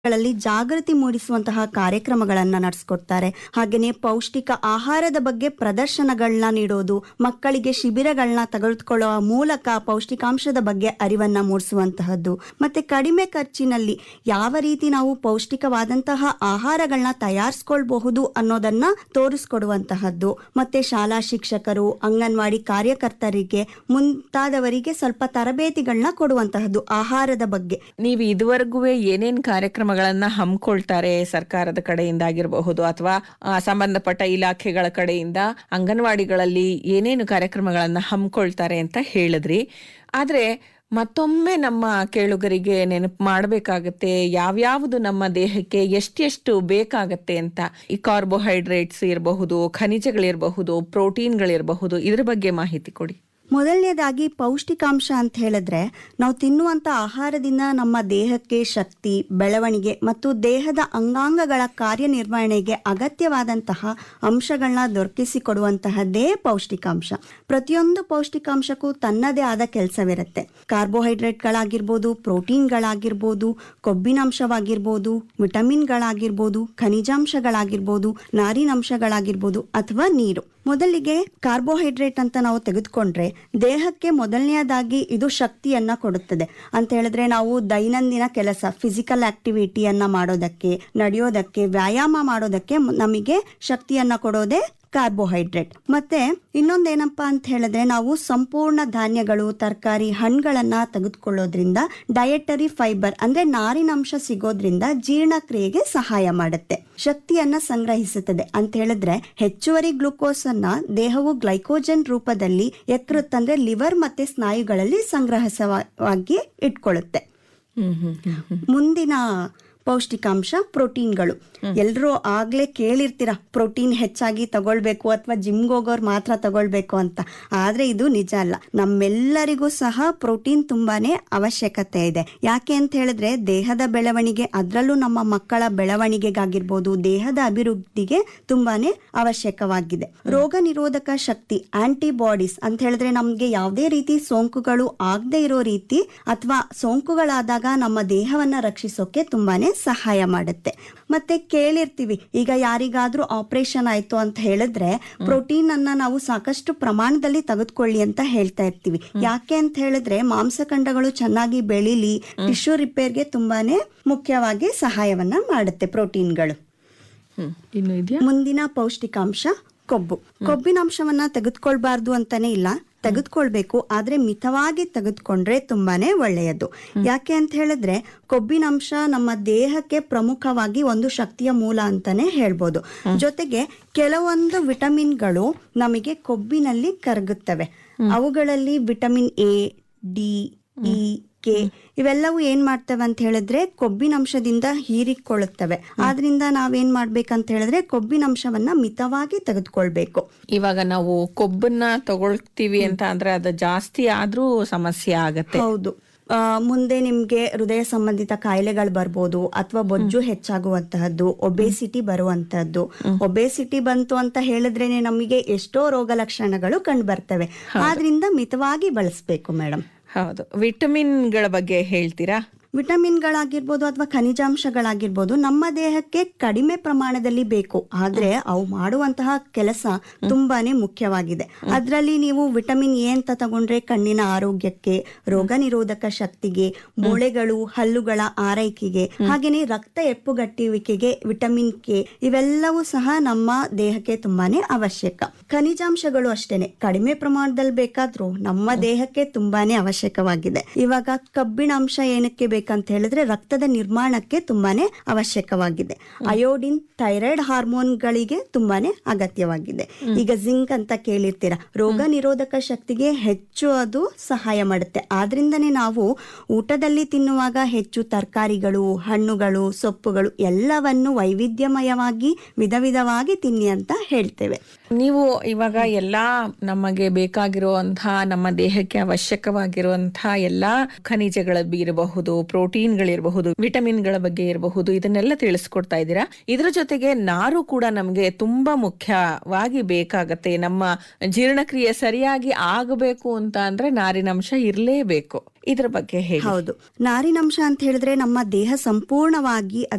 ಗಳಲ್ಲಿ ಜಾಗೃತಿ ಮೂಡಿಸುವಂತಹ ಕಾರ್ಯಕ್ರಮಗಳನ್ನ ನಡೆಸ್ಕೊಡ್ತಾರೆ ಹಾಗೇನೆ ಪೌಷ್ಟಿಕ ಆಹಾರದ ಬಗ್ಗೆ ಪ್ರದರ್ಶನಗಳನ್ನ ನೀಡೋದು ಮಕ್ಕಳಿಗೆ ಶಿಬಿರಗಳನ್ನ ತೆಗೆದುಕೊಳ್ಳುವ ಮೂಲಕ ಪೌಷ್ಟಿಕಾಂಶದ ಬಗ್ಗೆ ಅರಿವನ್ನ ಮೂಡಿಸುವಂತಹದ್ದು ಮತ್ತೆ ಕಡಿಮೆ ಖರ್ಚಿನಲ್ಲಿ ಯಾವ ರೀತಿ ನಾವು ಪೌಷ್ಟಿಕವಾದಂತಹ ಆಹಾರಗಳನ್ನ ತಯಾರಿಸ್ಕೊಳ್ಬಹುದು ಅನ್ನೋದನ್ನ ತೋರಿಸ್ಕೊಡುವಂತಹದ್ದು ಮತ್ತೆ ಶಾಲಾ ಶಿಕ್ಷಕರು ಅಂಗನವಾಡಿ ಕಾರ್ಯಕರ್ತರಿಗೆ ಮುಂತಾದವರಿಗೆ ಸ್ವಲ್ಪ ತರಬೇತಿಗಳನ್ನ ಕೊಡುವಂತಹದ್ದು ಆಹಾರದ ಬಗ್ಗೆ ನೀವು ಇದುವರೆಗೂ ಏನೇನ್ ಕಾರ್ಯಕ್ರಮಗಳನ್ನ ಹಮ್ಮಿಕೊಳ್ತಾರೆ ಸರ್ಕಾರದ ಕಡೆಯಿಂದ ಆಗಿರಬಹುದು ಅಥವಾ ಆ, ಸಂಬಂಧಪಟ್ಟ ಇಲಾಖೆಗಳ ಕಡೆಯಿಂದ ಅಂಗನವಾಡಿಗಳಲ್ಲಿ ಏನೇನು ಕಾರ್ಯಕ್ರಮಗಳನ್ನ ಹಮ್ಮಿಕೊಳ್ತಾರೆ ಅಂತ ಹೇಳಿದ್ರಿ ಆದ್ರೆ ಮತ್ತೊಮ್ಮೆ ನಮ್ಮ ಕೇಳುಗರಿಗೆ ನೆನಪು ಮಾಡಬೇಕಾಗತ್ತೆ ಯಾವ್ಯಾವುದು ನಮ್ಮ ದೇಹಕ್ಕೆ ಎಷ್ಟೆಷ್ಟು ಬೇಕಾಗತ್ತೆ ಅಂತ ಈ ಕಾರ್ಬೋಹೈಡ್ರೇಟ್ಸ್ ಇರಬಹುದು ಖನಿಜಗಳಿರಬಹುದು ಪ್ರೋಟೀನ್ಗಳಿರಬಹುದು ಇದ್ರ ಬಗ್ಗೆ ಮಾಹಿತಿ ಕೊಡಿ ಮೊದಲನೇದಾಗಿ ಪೌಷ್ಟಿಕಾಂಶ ಅಂತ ಹೇಳಿದ್ರೆ ನಾವು ತಿನ್ನುವಂತ ಆಹಾರದಿಂದ ನಮ್ಮ ದೇಹಕ್ಕೆ ಶಕ್ತಿ ಬೆಳವಣಿಗೆ ಮತ್ತು ದೇಹದ ಅಂಗಾಂಗಗಳ ಕಾರ್ಯನಿರ್ವಹಣೆಗೆ ಅಗತ್ಯವಾದಂತಹ ಅಂಶಗಳನ್ನ ದೊರಕಿಸಿಕೊಡುವಂತಹದ್ದೇ ಪೌಷ್ಟಿಕಾಂಶ ಪ್ರತಿಯೊಂದು ಪೌಷ್ಟಿಕಾಂಶಕ್ಕೂ ತನ್ನದೇ ಆದ ಕೆಲಸವಿರುತ್ತೆ ಕಾರ್ಬೋಹೈಡ್ರೇಟ್ಗಳಾಗಿರ್ಬೋದು ಪ್ರೋಟೀನ್ಗಳಾಗಿರ್ಬೋದು ಕೊಬ್ಬಿನಾಂಶವಾಗಿರ್ಬೋದು ವಿಟಮಿನ್ಗಳಾಗಿರ್ಬೋದು ಖನಿಜಾಂಶಗಳಾಗಿರ್ಬೋದು ನಾರಿನಂಶಗಳಾಗಿರ್ಬೋದು ಅಥವಾ ನೀರು ಮೊದಲಿಗೆ ಕಾರ್ಬೋಹೈಡ್ರೇಟ್ ಅಂತ ನಾವು ತೆಗೆದುಕೊಂಡ್ರೆ ದೇಹಕ್ಕೆ ಮೊದಲನೆಯದಾಗಿ ಇದು ಶಕ್ತಿಯನ್ನ ಕೊಡುತ್ತದೆ ಅಂತ ಹೇಳಿದ್ರೆ ನಾವು ದೈನಂದಿನ ಕೆಲಸ ಫಿಸಿಕಲ್ ಆಕ್ಟಿವಿಟಿಯನ್ನ ಮಾಡೋದಕ್ಕೆ ನಡೆಯೋದಕ್ಕೆ ವ್ಯಾಯಾಮ ಮಾಡೋದಕ್ಕೆ ಮ- ನಮಗೆ ಶಕ್ತಿಯನ್ನ ಕೊಡೋದೇ ಕಾರ್ಬೋಹೈಡ್ರೇಟ್ ಮತ್ತೆ ಇನ್ನೊಂದೇನಪ್ಪಾ ಅಂತ ಹೇಳಿದ್ರೆ ನಾವು ಸಂಪೂರ್ಣ ಧಾನ್ಯಗಳು ತರಕಾರಿ ಹಣ್ಣುಗಳನ್ನ ತೆಗೆದುಕೊಳ್ಳೋದ್ರಿಂದ ಡಯಟರಿ ಫೈಬರ್ ಅಂದ್ರೆ ನಾರಿನಂಶ ಸಿಗೋದ್ರಿಂದ ಜೀರ್ಣಕ್ರಿಯೆಗೆ ಸಹಾಯ ಮಾಡುತ್ತೆ ಶಕ್ತಿಯನ್ನ ಸಂಗ್ರಹಿಸುತ್ತದೆ ಅಂತ ಹೇಳಿದ್ರೆ ಹೆಚ್ಚುವರಿ ಗ್ಲೂಕೋಸ್ ಅನ್ನ ದೇಹವು ಗ್ಲೈಕೋಜನ್ ರೂಪದಲ್ಲಿ ಯಕೃತ್ ಅಂದ್ರೆ ಲಿವರ್ ಮತ್ತೆ ಸ್ನಾಯುಗಳಲ್ಲಿ ಸಂಗ್ರಹಿಸವಾಗಿ ಇಟ್ಕೊಳ್ಳುತ್ತೆ ಹ್ಮ್ ಹ್ಮ್ ಹ್ಮ್ ಹ್ಮ್ ಮುಂದಿನ ಪೌಷ್ಟಿಕಾಂಶ ಪ್ರೋಟೀನ್ಗಳು ಎಲ್ಲರೂ ಆಗ್ಲೇ ಕೇಳಿರ್ತೀರ ಪ್ರೋಟೀನ್ ಹೆಚ್ಚಾಗಿ ತಗೊಳ್ಬೇಕು ಅಥವಾ ಜಿಮ್ಗೆ ಹೋಗೋರು ಮಾತ್ರ ತಗೊಳ್ಬೇಕು ಅಂತ ಆದ್ರೆ ಇದು ನಿಜ ಅಲ್ಲ ನಮ್ಮೆಲ್ಲರಿಗೂ ಸಹ ಪ್ರೋಟೀನ್ ತುಂಬಾನೇ ಅವಶ್ಯಕತೆ ಇದೆ ಯಾಕೆ ಅಂತ ಹೇಳಿದ್ರೆ ದೇಹದ ಬೆಳವಣಿಗೆ ಅದರಲ್ಲೂ ನಮ್ಮ ಮಕ್ಕಳ ಬೆಳವಣಿಗೆಗಾಗಿರ್ಬೋದು ದೇಹದ ಅಭಿವೃದ್ಧಿಗೆ ತುಂಬಾನೇ ಅವಶ್ಯಕವಾಗಿದೆ ರೋಗ ನಿರೋಧಕ ಶಕ್ತಿ ಆಂಟಿಬಾಡೀಸ್ ಅಂತ ಹೇಳಿದ್ರೆ ನಮ್ಗೆ ಯಾವುದೇ ರೀತಿ ಸೋಂಕುಗಳು ಆಗದೆ ಇರೋ ರೀತಿ ಅಥವಾ ಸೋಂಕುಗಳಾದಾಗ ನಮ್ಮ ದೇಹವನ್ನ ರಕ್ಷಿಸೋಕೆ ತುಂಬಾನೇ ಸಹಾಯ ಮಾಡುತ್ತೆ ಮತ್ತೆ ಕೇಳಿರ್ತೀವಿ ಈಗ ಯಾರಿಗಾದ್ರೂ ಆಪರೇಷನ್ ಆಯ್ತು ಅಂತ ಹೇಳಿದ್ರೆ ಪ್ರೋಟೀನ್ ಅನ್ನ ನಾವು ಸಾಕಷ್ಟು ಪ್ರಮಾಣದಲ್ಲಿ ತೆಗೆದುಕೊಳ್ಳಿ ಅಂತ ಹೇಳ್ತಾ ಇರ್ತೀವಿ ಯಾಕೆ ಅಂತ ಹೇಳಿದ್ರೆ ಮಾಂಸಖಂಡಗಳು ಚೆನ್ನಾಗಿ ಬೆಳಿಲಿ ಟಿಶ್ಯೂ ರಿಪೇರ್ಗೆ ತುಂಬಾನೇ ಮುಖ್ಯವಾಗಿ ಸಹಾಯವನ್ನ ಮಾಡುತ್ತೆ ಪ್ರೋಟೀನ್ಗಳು ಹ್ಮ್ ಇನ್ನು ಇದೆಯಾ ಮುಂದಿನ ಪೌಷ್ಟಿಕಾಂಶ ಕೊಬ್ಬು ಕೊಬ್ಬಿನಾಂಶವನ್ನ ತೆಗೆದುಕೊಳ್ಬಾರ್ದು ಅಂತಾನೆ ಇಲ್ಲ ತೆಗೆದುಕೊಳ್ಬೇಕು ಆದ್ರೆ ಮಿತವಾಗಿ ತೆಗೆದುಕೊಂಡ್ರೆ ತುಂಬಾನೇ ಒಳ್ಳೆಯದು ಯಾಕೆ ಅಂತ ಹೇಳಿದ್ರೆ ಕೊಬ್ಬಿನಾಂಶ ನಮ್ಮ ದೇಹಕ್ಕೆ ಪ್ರಮುಖವಾಗಿ ಒಂದು ಶಕ್ತಿಯ ಮೂಲ ಅಂತಾನೆ ಹೇಳ್ಬೋದು ಜೊತೆಗೆ ಕೆಲವೊಂದು ವಿಟಮಿನ್ಗಳು ನಮಗೆ ಕೊಬ್ಬಿನಲ್ಲಿ ಕರಗುತ್ತವೆ ಅವುಗಳಲ್ಲಿ vitamin A D E K ಇವೆಲ್ಲವೂ ಏನ್ ಮಾಡ್ತವೆ ಅಂತ ಹೇಳಿದ್ರೆ ಕೊಬ್ಬಿನಂಶದಿಂದ ಹೀರಿಕೊಳ್ಳುತ್ತವೆ ಆದ್ರಿಂದ ನಾವೇನ್ ಮಾಡ್ಬೇಕಂತ ಹೇಳಿದ್ರೆ ಕೊಬ್ಬಿನಂಶವನ್ನ ಮಿತವಾಗಿ ತೆಗೆದುಕೊಳ್ಬೇಕು ಇವಾಗ ನಾವು ಕೊಬ್ಬನ್ನ ತಗೊಳ್ತೀವಿ ಅಂತ ಅಂದ್ರೆ ಅದು ಜಾಸ್ತಿ ಆದ್ರೂ ಸಮಸ್ಯೆ ಆಗತ್ತೆ ಹೌದು ಆ, ಮುಂದೆ ನಿಮ್ಗೆ ಹೃದಯ ಸಂಬಂಧಿತ ಕಾಯಿಲೆಗಳು ಬರ್ಬೋದು ಅಥವಾ ಬೊಜ್ಜು ಹೆಚ್ಚಾಗುವಂತಹದ್ದು ಒಬೇಸಿಟಿ ಬರುವಂತಹದ್ದು ಒಬೇಸಿಟಿ ಬಂತು ಅಂತ ಹೇಳಿದ್ರೇನೆ ನಮಗೆ ಎಷ್ಟೋ ರೋಗ ಲಕ್ಷಣಗಳು ಕಂಡು ಬರ್ತವೆ ಆದ್ರಿಂದ ಮಿತವಾಗಿ ಬಳಸಬೇಕು ಮೇಡಮ್ ಹೌದು ವಿಟಮಿನ್ಗಳ ಬಗ್ಗೆ ಹೇಳ್ತೀರಾ ವಿಟಮಿನ್ಗಳಾಗಿರ್ಬೋದು ಅಥವಾ ಖನಿಜಾಂಶಗಳಾಗಿರ್ಬೋದು ನಮ್ಮ ದೇಹಕ್ಕೆ ಕಡಿಮೆ ಪ್ರಮಾಣದಲ್ಲಿ ಬೇಕು ಆದ್ರೆ ಅವು ಮಾಡುವಂತಹ ಕೆಲಸ ತುಂಬಾನೇ ಮುಖ್ಯವಾಗಿದೆ ಅದರಲ್ಲಿ ನೀವು ವಿಟಮಿನ್ ಎ ಅಂತ ತಗೊಂಡ್ರೆ ಕಣ್ಣಿನ ಆರೋಗ್ಯಕ್ಕೆ ರೋಗ ನಿರೋಧಕ ಶಕ್ತಿಗೆ ಮೂಳೆಗಳು ಹಲ್ಲುಗಳ ಆರೈಕೆಗೆ ಹಾಗೇನೆ ರಕ್ತ ಎಪ್ಪುಗಟ್ಟುವಿಕೆಗೆ ವಿಟಮಿನ್ ಕೆ ಇವೆಲ್ಲವೂ ಸಹ ನಮ್ಮ ದೇಹಕ್ಕೆ ತುಂಬಾನೇ ಅವಶ್ಯಕ ಖನಿಜಾಂಶಗಳು ಅಷ್ಟೇನೆ ಕಡಿಮೆ ಪ್ರಮಾಣದಲ್ಲಿ ಬೇಕಾದ್ರೂ ನಮ್ಮ ದೇಹಕ್ಕೆ ತುಂಬಾನೇ ಅವಶ್ಯಕವಾಗಿದೆ ಇವಾಗ ಕಬ್ಬಿಣಾಂಶ ಏನಕ್ಕೆ ಬೇಕಂತ ಹೇಳಿದ್ರೆ ರಕ್ತದ ನಿರ್ಮಾಣಕ್ಕೆ ತುಂಬಾನೇ ಅವಶ್ಯಕವಾಗಿದೆ ಅಯೋಡಿನ್ ಥೈರಾಯ್ಡ್ ಹಾರ್ಮೋನ್ಗಳಿಗೆ ತುಂಬಾನೇ ಅಗತ್ಯವಾಗಿದೆ ಈಗ ಜಿಂಕ್ ಅಂತ ಕೇಳಿರ್ತೀರ ರೋಗ ನಿರೋಧಕ ಶಕ್ತಿಗೆ ಹೆಚ್ಚು ಅದು ಸಹಾಯ ಮಾಡುತ್ತೆ ಆದ್ರಿಂದನೇ ನಾವು ಊಟದಲ್ಲಿ ತಿನ್ನುವಾಗ ಹೆಚ್ಚು ತರಕಾರಿಗಳು ಹಣ್ಣುಗಳು ಸೊಪ್ಪುಗಳು ಎಲ್ಲವನ್ನು ವೈವಿಧ್ಯಮಯವಾಗಿ ವಿಧ ವಿಧವಾಗಿ ತಿನ್ನಿ ಅಂತ ಹೇಳ್ತೇವೆ ನೀವು ಇವಾಗ ಎಲ್ಲಾ ನಮಗೆ ಬೇಕಾಗಿರುವಂತಹ ನಮ್ಮ ದೇಹಕ್ಕೆ ಅವಶ್ಯಕವಾಗಿರುವಂತಹ ಎಲ್ಲಾ ಖನಿಜಗಳ ಇರಬಹುದು ಪ್ರೋಟೀನ್ಗಳಿರಬಹುದು ವಿಟಮಿನ್ಗಳ ಬಗ್ಗೆ ಇರಬಹುದು ಇದನ್ನೆಲ್ಲ ತಿಳಿಸ್ಕೊಡ್ತಾ ಇದ್ದೀರಾ ಇದ್ರ ಜೊತೆಗೆ ನಾರು ಕೂಡ ನಮಗೆ ತುಂಬಾ ಮುಖ್ಯವಾಗಿ ಬೇಕಾಗತ್ತೆ ನಮ್ಮ ಜೀರ್ಣಕ್ರಿಯೆ ಸರಿಯಾಗಿ ಆಗಬೇಕು ಅಂತ ಅಂದ್ರೆ ನಾರಿನಂಶ ಇರಲೇಬೇಕು ಇದ್ರ ಬಗ್ಗೆ ಹೇಳಿ ಹೌದು ನಾರಿನಂಶ ಅಂತ ಹೇಳಿದ್ರೆ ನಮ್ಮ ದೇಹ ಸಂಪೂರ್ಣವಾಗಿ